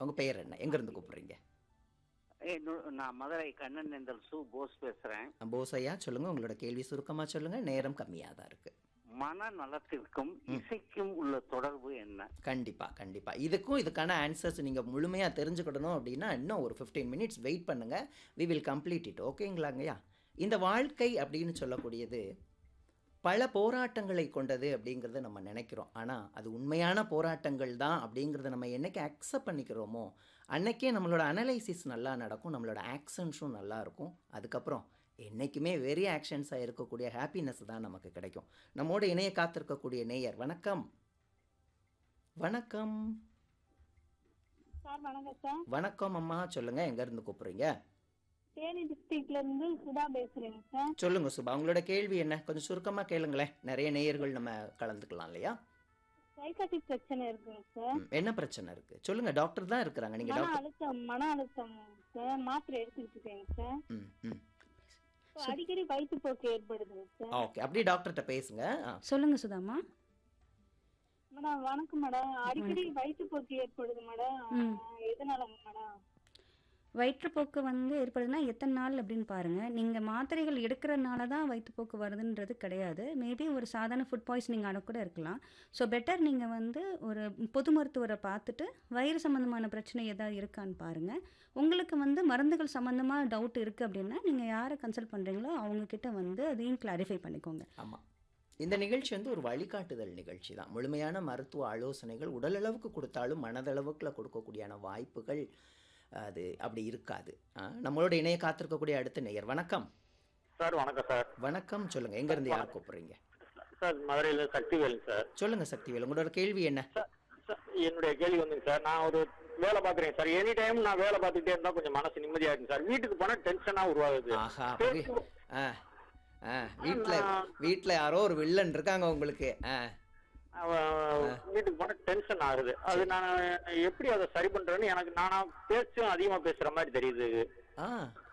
உங்க பெயர் என்ன எங்க இருந்து கூப்பிடுறீங்க என்னோட- நான் மதுரை கண்ணன் எந்தல் சு போஸ் பேசுறேன் போசையா சொல்லுங்க உங்களோட கேள்வி சுருக்கமா சொல்லுங்க நேரம் கம்மியா தான் இருக்கு மன நலத்திற்கும் இசைக்கும் உள்ள தொடர்பு என்ன கண்டிப்பா கண்டிப்பா இதுக்கும் இதுக்கான ஆன்சர்ஸ் நீங்க முழுமையா தெரிஞ்சுக்கிடணும் அப்படின்னா இன்னும் ஒரு 15 மினிட்ஸ் வெயிட் பண்ணுங்க வி வில் கம்ப்ளீட் இட் ஓகேங்களாங்கய்யா இந்த வாழ்க்கை அப்படின்னு சொல்லக்கூடியது பல போராட்டங்களை கொண்டது அப்படிங்கிறத நம்ம நினைக்கிறோம் ஆனால் அது உண்மையான போராட்டங்கள் தான் அப்படிங்கிறத நம்ம என்னைக்கு அக்செப்ட் பண்ணிக்கிறோமோ அன்னைக்கே நம்மளோட அனலைசிஸ் நல்லா நடக்கும் நம்மளோட ஆக்ஷன்ஸும் நல்லா இருக்கும் அதுக்கப்புறம் என்றைக்குமே வெரி ஆக்ஷன்ஸாக இருக்கக்கூடிய ஹாப்பினஸ் தான் நமக்கு கிடைக்கும் நம்மோட இணைய காத்திருக்கக்கூடிய நேயர் வணக்கம் வணக்கம் சார் வணக்கம் சார் வணக்கம் அம்மா சொல்லுங்க எங்க இருந்து கூப்பிடுறீங்க தேனி டிஸ்ட்ரிக்ட்ல இருந்து சுதா பேசுறேங்க சார் சொல்லுங்க சுபா உங்களோட கேள்வி என்ன கொஞ்சம் சுருக்கமா கேளுங்களேன் நிறைய நேயர்கள் நம்ம கலந்துக்கலாம் இல்லையா சைக்காட்டிக் பிரச்சனை இருக்குங்க சார் ம், என்ன பிரச்சனை இருக்கு சொல்லுங்க டாக்டர் தான் இருக்கிறாங்க நீங்க மன டாக்டர் அழுத்தம் மன அழுத்தம் சார் மாத்திரை எடுத்துக்கிட்டு இருக்கேங்க சார் ம் ம் இப்போ அடிக்கடி வயிற்றுப்போக்கு ஏற்படுதுங்க சார் ஓகே அப்படியே டாக்டர்கிட்ட பேசுங்க ஆ சொல்லுங்க சுதாமா மேடம் வணக்கம் மேடம் அடிக்கடி வயிற்றுப்போக்கு ஏற்படுது மேடம் ம். எதனால மேடம் வயிற்றுப்போக்கு வந்து ஏற்படுதுன்னா எத்தனை நாள் அப்படின்னு பாருங்க நீங்க மாத்திரைகள் எடுக்கிறனால தான் வயிற்றுப்போக்கு வருதுன்றது கிடையாது மேபி ஒரு சாதாரண ஃபுட் பாய்சனிங் ஆன கூட இருக்கலாம் ஸோ பெட்டர் நீங்க வந்து ஒரு பொது மருத்துவரை பார்த்துட்டு வயிறு சம்பந்தமான பிரச்சனை ஏதாவது இருக்கான்னு பாருங்க உங்களுக்கு வந்து மருந்துகள் சம்பந்தமா டவுட் இருக்கு அப்படின்னா நீங்க யாரை கன்சல்ட் பண்றீங்களோ அவங்க கிட்ட வந்து அதையும் கிளாரிஃபை பண்ணிக்கோங்க ஆமா இந்த நிகழ்ச்சி வந்து ஒரு வழிகாட்டுதல் நிகழ்ச்சி தான் முழுமையான மருத்துவ ஆலோசனைகள் உடலளவுக்கு கொடுத்தாலும் மனதளவுக்குள்ள கொடுக்கக்கூடியான வாய்ப்புகள் அது அப்படி இருக்காது ஆ, நம்மளோட இணைய காத்திருக்கக்கூடிய அடுத்த நேயர் வணக்கம் சார் வணக்கம் சார் வணக்கம் சொல்லுங்க எங்க இருந்து யார் கூப்பிடுறீங்க சார் மதுரையில சக்திவேலன் சார் சொல்லுங்க சக்திவேல் உங்களோட கேள்வி என்ன சார், சார், என்னுடைய கேள்வி வந்துங்க சார் நான் ஒரு வேலை பாக்குறேன் சார் எனி டைம் நான் வேலை பார்த்துட்டே இருந்தா கொஞ்சம் மனசு நிம்மதியா இருக்கு சார் வீட்டுக்கு போனா டென்ஷனா உருவாகுது ஆஹா அப்பவே ஆ ஆ வீட்டில் வீட்டில் யாரோ ஒரு வில்லன் இருக்காங்க உங்களுக்கு ஆ அவன் வீட்டுக்கு போனா டென்ஷன் ஆகுது அது நான் எப்படி அதை சரி பண்றேன்னு எனக்கு நானா பேச்சும் அதிகமா பேசுற மாதிரி தெரியுது ஆ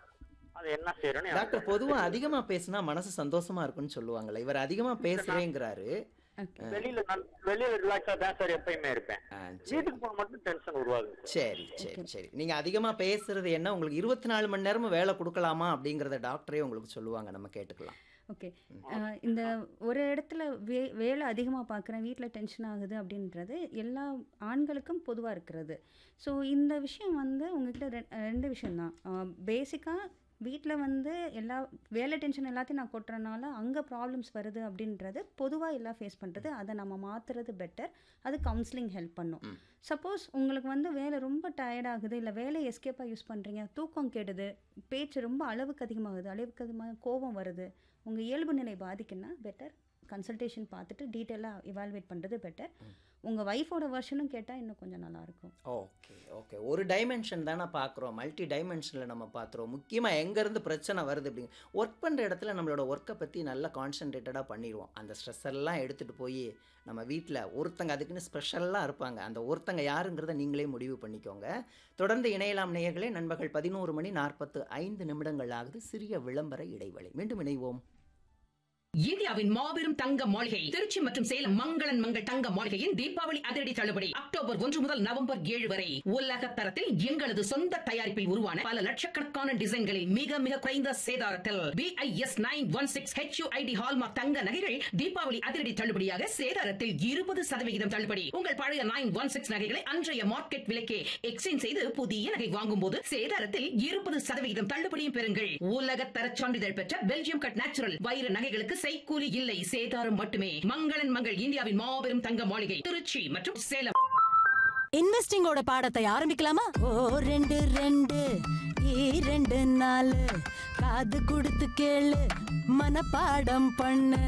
அது என்ன செய்யறேன்னு எனக்கு டாக்டர் பொதுவா அதிகமா பேசினா மனசு சந்தோஷமா இருக்கும்னு சொல்லுவாங்கல்ல இவர் அதிகமா பேசுறேங்கிறாரு ஓகே வெளியில நான் வெளியில ரிலாக்ஸா தான் சார் எப்பயுமே இருப்பேன் ஆ, சரி வீட்டுக்கு போன மட்டும் டென்ஷன் உருவாகுது சார் சரி சரி சரி நீங்க அதிகமா பேசுறது என்ன உங்களுக்கு இருபத்தி நாலு மணி நேரமும் வேலை கொடுக்கலாமா அப்படிங்கறத டாக்டரே உங்களுக்கு சொல்லுவாங்க நம்ம கேட்டுக்கலாம் ஓகே இந்த ஒரு இடத்துல வே வேலை அதிகமாக பார்க்குறேன் வீட்டில் டென்ஷன் ஆகுது அப்படின்றது எல்லா ஆண்களுக்கும் பொதுவாக இருக்கிறது ஸோ இந்த விஷயம் வந்து உங்ககிட்ட ரெ- ரெண்டு விஷயம்தான் பேசிக்காக வீட்டில் வந்து எல்லா வேலை டென்ஷன் எல்லாத்தையும் நான் கொட்டுறனால அங்கே ப்ராப்ளம்ஸ் வருது அப்படின்றது பொதுவாக எல்லாம் ஃபேஸ் பண்ணுறது அதை நம்ம மாற்றுறது பெட்டர் அது கவுன்சிலிங் ஹெல்ப் பண்ணும் ம். சப்போஸ் உங்களுக்கு வந்து வேலை ரொம்ப டயர்ட் ஆகுது இல்லை வேலை எஸ்கேப்பாக யூஸ் பண்ணுறீங்க தூக்கம் கெடுது பேச்சு ரொம்ப அளவுக்கு அதிகமாகுது அளவுக்கு அதிகமாக கோபம் வருது உங்கள் இயல்பு நிலை பாதிக்குன்னா பெட்டர் கன்சல்டேஷன் பார்த்துட்டு டீட்டெயிலாக இவால்வேட் பண்ணுறது பெட்டர் உங்கள் ஒய்ஃபோட வெர்ஷனும் கேட்டால் இன்னும் கொஞ்சம் நல்லாயிருக்கும் ஓகே ஓகே ஒரு டைமென்ஷன் தானே பார்க்குறோம் மல்டி டைமென்ஷனில் நம்ம பார்க்குறோம் முக்கியமாக எங்கேருந்து பிரச்சனை வருது அப்படிங்க ஒர்க் பண்ணுற இடத்துல நம்மளோட ஒர்க்கை பற்றி நல்லா கான்சென்ட்ரேட்டடாக பண்ணிடுவோம் அந்த ஸ்ட்ரெஸ் எல்லாம் எடுத்துகிட்டு போய் நம்ம வீட்டில் ஒருத்தங்க அதுக்குன்னு ஸ்பெஷலாக இருப்பாங்க அந்த ஒருத்தங்க யாருங்கிறத நீங்களே முடிவு பண்ணிக்கோங்க தொடர்ந்து இணையலாம் நேயர்களே நண்பர்கள் பதினோரு மணி நாற்பத்து ஐந்து நிமிடங்கள் ஆகுது சிறிய விளம்பர இடைவெளி மீண்டும் இணைவோம் இந்தியாவின் மாபெரும் தங்க மாளிகை திருச்சி மற்றும் சேலம் மங்களன் மங்கள் தங்க மாளிகையின் தீபாவளி அதிரடி தள்ளுபடி அக்டோபர் ஒன்று முதல் நவம்பர் ஏழு வரை உலக தரத்தில் எங்களது சொந்த தயாரிப்பில் உருவான பல லட்சக்கணக்கான டிசைன்களில் மிக மிக குறைந்த சேதாரத்தில் BIS nine one six HUID hallmark தங்க நகைகள் தீபாவளி அதிரடி தள்ளுபடியாக சேதாரத்தில் இருபது சதவிகிதம் தள்ளுபடி உங்கள் பழைய நைன் ஒன் சிக்ஸ் நகைகளை அன்றைய மார்க்கெட் விலைக்கே எக்ஸ்சேஞ்ச் செய்து புதிய நகை வாங்கும் போது சேதாரத்தில் இருபது சதவிகிதம் தள்ளுபடியும் பெறுங்கள் உலக தர சான்றிதழ் பெற்ற பெல்ஜியம் கட் நேச்சுரல் வைர நகைகளுக்கு செய்கூலி இல்லை சேதாரம் மட்டுமே மங்களன் மங்கள் இந்தியாவின் மாபெரும் தங்க மாளிகை திருச்சி மற்றும் சேலம் இன்வெஸ்டிங்கோட பாடத்தை ஆரம்பிக்கலாமா ஓ ரெண்டு ரெண்டு இரண்டு நாலு காது கொடுத்து கேளு மனப்பாடம் பண்ணு